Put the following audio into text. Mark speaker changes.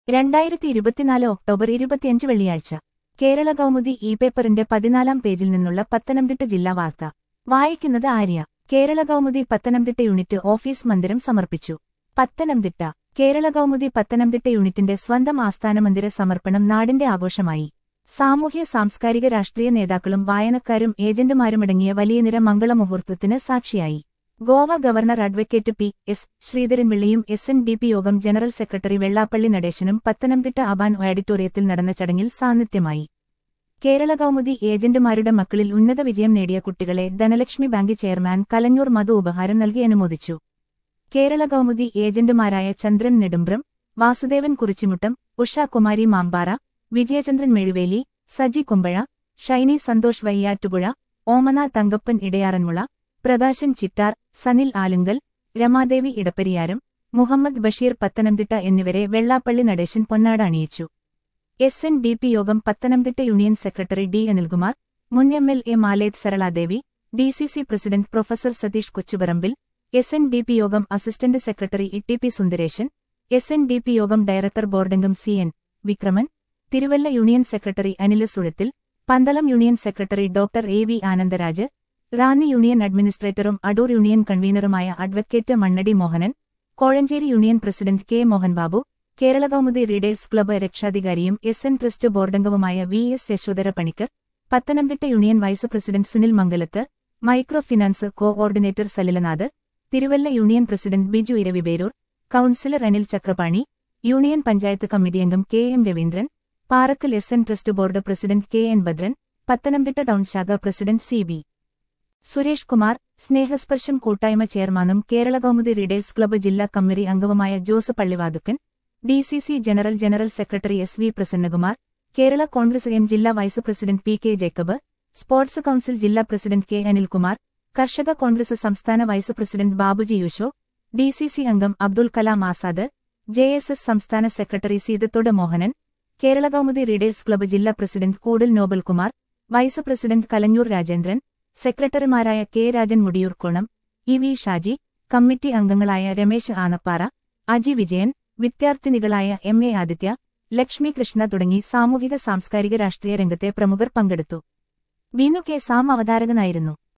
Speaker 1: രണ്ടായിരത്തി ഇരുപത്തിനാല് ഒക്ടോബർ ഇരുപത്തിയഞ്ച് വെള്ളിയാഴ്ച കേരള കൗമുദി ഇ പേപ്പറിന്റെ പതിനാലാം പേജിൽ നിന്നുള്ള പത്തനംതിട്ട ജില്ലാ വാർത്ത വായിക്കുന്നത് ആര്യ കേരള കൗമുദി പത്തനംതിട്ട യൂണിറ്റ് ഓഫീസ് മന്ദിരം സമർപ്പിച്ചു പത്തനംതിട്ട കേരള കൗമുദി പത്തനംതിട്ട യൂണിറ്റിന്റെ സ്വന്തം ആസ്ഥാന മന്ദിര സമർപ്പണം നാടിന്റെ ആഘോഷമായി സാമൂഹ്യ സാംസ്കാരിക രാഷ്ട്രീയ നേതാക്കളും വായനക്കാരും ഏജന്റുമാരുമടങ്ങിയ വലിയ നിര മംഗളമുഹൂർത്തത്തിന് സാക്ഷിയായി Goa governor advocate P S ശ്രീധരൻപിള്ളിയും എസ് എൻ ഡി പി യോഗം ജനറൽ സെക്രട്ടറി വെള്ളാപ്പള്ളി നടേശനും പത്തനംതിട്ട അബാൻ ഓഡിറ്റോറിയത്തിൽ നടന്ന ചടങ്ങിൽ സാന്നിധ്യമായി കേരള കൗമുദി ഏജന്റുമാരുടെ മക്കളിൽ ഉന്നത വിജയം നേടിയ കുട്ടികളെ ധനലക്ഷ്മി ബാങ്ക് ചെയർമാൻ കലഞ്ഞൂർ മധു ഉപഹാരം നൽകി അനുമോദിച്ചു കേരള കൗമുദി ഏജന്റുമാരായ ചന്ദ്രൻ നെടുമ്പ്രം വാസുദേവൻ കുറിച്ചിമുട്ടം ഉഷ കുമാരി മാമ്പാറ വിജയചന്ദ്രൻ മെഴുവേലി സജി കുമ്പഴ ഷൈനി സന്തോഷ് വയ്യാറ്റുപുഴ ഓമന തങ്കപ്പൻ ഇടയാറന്മുള പ്രകാശൻ ചിറ്റാർ സനിൽ ആലുങ്കൽ രമാദേവി ഇടപ്പരിയാരം മുഹമ്മദ് ബഷീർ പത്തനംതിട്ട എന്നിവരെ വെള്ളാപ്പള്ളി നടേശൻ പൊന്നാട അണിയിച്ചു എസ് എൻ ഡി പി യോഗം Pathanamthitta union secretary D Anilkumar മുൻ M L A Maleth Saraladevi D C C president professor Satheesh Kochuparambil S N D P യോഗം assistant secretary E T P Sundaresan S N D P യോഗം ഡയറക്ടർ ബോർഡംഗം C N Vikraman Thiruvalla union secretary Anila സുഴത്തിൽ Pandalam union secretary doctor A V Anandaraj Ranni union അഡ്മിനിസ്ട്രേറ്ററും Adoor union കൺവീനറുമായ advocate Mannady Mohanan Kozhencherry union president K Mohanbabu Kerala Kaumudi readers club രക്ഷാധികാരിയും S N trust ബോർഡംഗവുമായ V S Yashodhara Panicker Pathanamthitta union vice president Sunil Mangalath micro finance coordinator Salilanath Thiruvalla union president Biju Eraviperoor councillor Anil Chakrapani union panchayat committee അംഗം K M Raveendran Parakkal S N trust board president K N Bhadran Pathanamthitta town ശാഖ president C B Suresh Kumar Snehasparsham കൂട്ടായ്മ ചെയർമാനും Kerala Kaumudi readers club ജില്ലാ committee അംഗവുമായ Jose Pallivathukkal D C C general general secretary S V Prasannakumar Kerala Congress M ജില്ലാ vice president P K Jacob sports council ജില്ലാ president K Anilkumar കർഷക കോൺഗ്രസ് സംസ്ഥാന vice president Babuji യൂഷോ ഡി സി സി അംഗം Abdul Kalam Azad J S S സംസ്ഥാന secretary Seethathodu Mohanan Kerala Kaumudi readers club ജില്ലാ president Koodal Nobelkumar vice president Kalanjoor Rajendran സെക്രട്ടറിമാരായ K Rajan Mudiyoorkonam E V Shaji committee അംഗങ്ങളായ രമേശ് ആനപ്പാറ അജി വിജയൻ വിദ്യാർത്ഥിനികളായ എം എ ആദിത്യ ലക്ഷ്മി കൃഷ്ണ തുടങ്ങി സാമൂഹിക സാംസ്കാരിക രാഷ്ട്രീയ രംഗത്തെ പ്രമുഖർ പങ്കെടുത്തു വീണു കെ സാം അവതാരകനായിരുന്നു